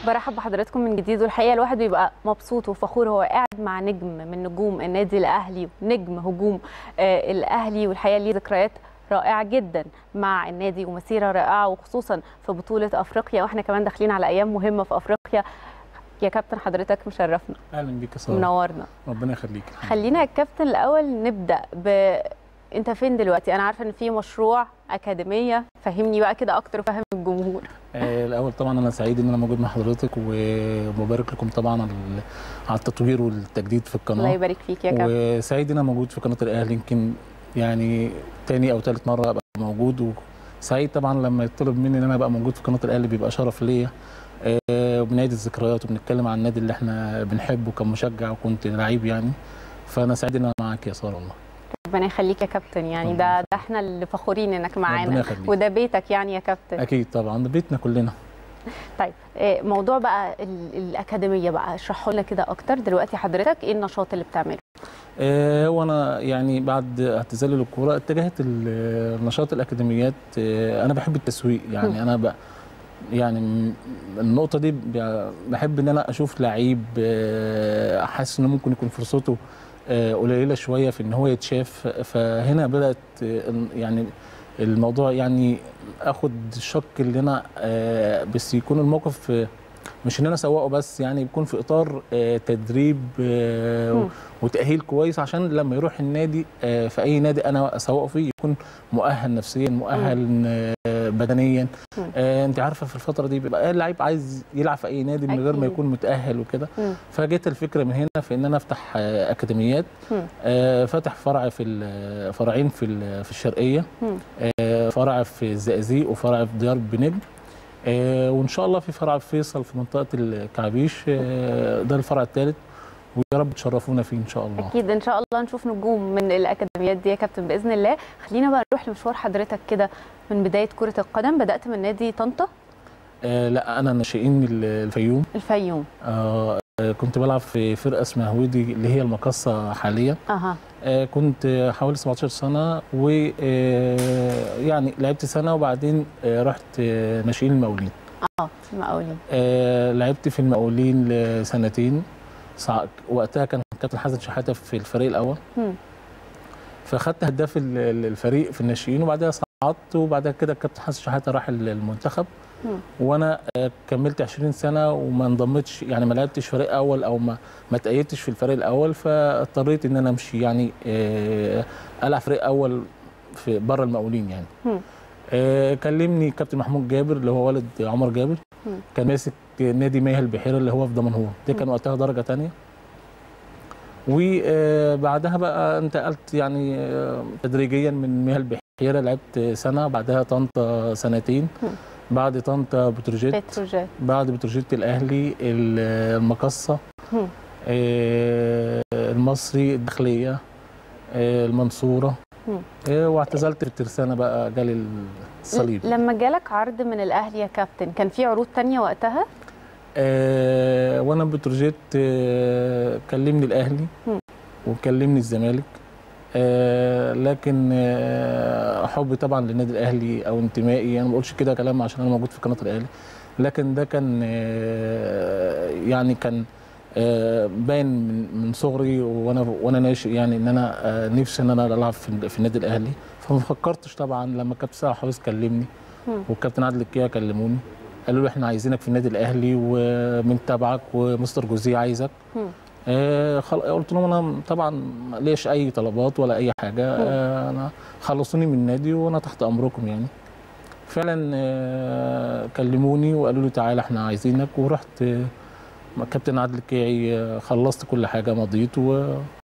برحب بحضراتكم من جديد والحقيقه الواحد بيبقى مبسوط وفخور هو قاعد مع نجم من نجوم النادي الاهلي نجم هجوم آه الاهلي والحقيقه ليه ذكريات رائعه جدا مع النادي ومسيره رائعه وخصوصا في بطوله افريقيا واحنا كمان داخلين على ايام مهمه في افريقيا يا كابتن حضرتك مشرفنا اهلا بيك يا ساره منورنا ربنا يخليك خلينا يا كابتن الاول نبدا ب انت فين دلوقتي انا عارفه ان في مشروع اكاديميه فهمني بقى كده اكتر وفهم الجمهور آه الاول طبعا انا سعيد ان انا موجود مع حضرتك ومبارك لكم طبعا على على التطوير والتجديد في القناه الله يبارك فيك يا كابتن وسعيد ان انا موجود في قناه الاهلي يمكن يعني تاني او ثالث مره ابقى موجود وسعيد طبعا لما يطلب مني ان انا ابقى موجود في قناه الاهلي بيبقى شرف ليا آه وبنعيد الذكريات وبنتكلم عن النادي اللي احنا بنحبه كمشجع وكنت لعيب يعني فانا سعيد ان انا معاك يا ساره والله ربنا يخليك يا كابتن يعني ده ده احنا اللي فخورين انك معانا ربنا يخليك. وده بيتك يعني يا كابتن اكيد طبعا ده بيتنا كلنا طيب آه، موضوع بقى ال- الاكاديميه بقى اشرحوا لنا كده اكتر دلوقتي حضرتك ايه النشاط اللي بتعمله آه، هو انا يعني بعد اعتزالي للكوره اتجهت ال- نشاط الاكاديميات آه، انا بحب التسويق يعني انا ب يعني م- النقطه دي ب- بحب ان انا اشوف لعيب آه، حاسس انه ممكن يكون فرصته آه، قليله شويه في ان هو يتشاف فهنا بدات آه، يعني الموضوع يعني اخد الشق اللي انا آه، بس يكون الموقف آه، مش ان انا اسوقه بس يعني يكون في اطار آه، تدريب آه، مم. وتاهيل كويس عشان لما يروح النادي آه، في اي نادي انا اسوقه فيه يكون مؤهل نفسيا مؤهل آه، بدنيا مم. آه، انت عارفه في الفتره دي بيبقى اللعيب عايز يلعب في اي نادي من غير ما أكيد. يكون متاهل وكده مم. فجت الفكره من هنا في ان انا افتح آه، اكاديميات مم. آه، فاتح فرع في ال- فرعين في ال- في الشرقيه مم. آه، فرع في الزقازيق وفرع في ديار بنجم آه، وان شاء الله في فرع في فيصل في منطقه الكعبيش آه، ده الفرع الثالث ويا رب تشرفونا فيه ان شاء الله اكيد ان شاء الله نشوف نجوم من الاكاديميات دي يا كابتن باذن الله خلينا بقى نروح لمشوار حضرتك كده من بدايه كره القدم بدات من نادي طنطا آه، لا انا ناشئين ال- الفيوم الفيوم آه، آه، كنت بلعب في فرقه اسمها هودي اللي هي المقصه حاليا اها آه، كنت حوالي 17 سنه و آه، يعني لعبت سنه وبعدين آه، رحت آه، ناشئين المقاولين اه المقاولين آه، لعبت في المقاولين لسنتين صع- وقتها كان كابتن حسن شحاته في الفريق الاول مم. فاخدت هداف ال- ال- الفريق في الناشئين وبعدها صعدت وبعد كده الكابتن حسن شحاته راح ال- المنتخب مم. وانا آه، كملت 20 سنه وما انضمتش يعني ما لعبتش فريق اول او ما ما تأيدتش في الفريق الاول فاضطريت ان انا امشي يعني آه، العب فريق اول في بره المقاولين يعني مم. آه، كلمني كابتن محمود جابر اللي هو والد عمر جابر مم. كان ماسك نادي مياه البحيره اللي هو في دمنهور ده كان مم. وقتها درجه تانية وبعدها بقى انتقلت يعني آه، تدريجيا من مياه البحيره لعبت سنه بعدها طنطا سنتين مم. بعد طنطا بتروجيت بتروجيت بعد بتروجيت الاهلي ال- المقصه مم. آه، المصري الداخليه آه، المنصوره مم. آه، واعتزلت في الترسانه بقى جالي الصليب لما جالك عرض من الاهلي يا كابتن كان في عروض تانية وقتها آه وانا بتروجيت آه كلمني الاهلي مم. وكلمني الزمالك آه لكن آه حبي طبعا للنادي الاهلي او انتمائي انا ما بقولش كده كلام عشان انا موجود في قناه الاهلي لكن ده كان آه يعني كان آه باين من من صغري وانا وانا ناشئ يعني ان انا آه نفسي ان انا العب في, في النادي الاهلي فما فكرتش طبعا لما الكابتن سامح حافظ كلمني مم. والكابتن عادل الكيا كلموني قالوا له احنا عايزينك في النادي الاهلي ومن تبعك ومستر جوزيه عايزك مم. آه خل... قلت لهم انا طبعا ما ليش اي طلبات ولا اي حاجه آه انا خلصوني من النادي وانا تحت امركم يعني فعلا آه كلموني وقالوا لي تعالى احنا عايزينك ورحت آه، مع الكابتن عادل الكيعي آه، خلصت كل حاجه مضيت و...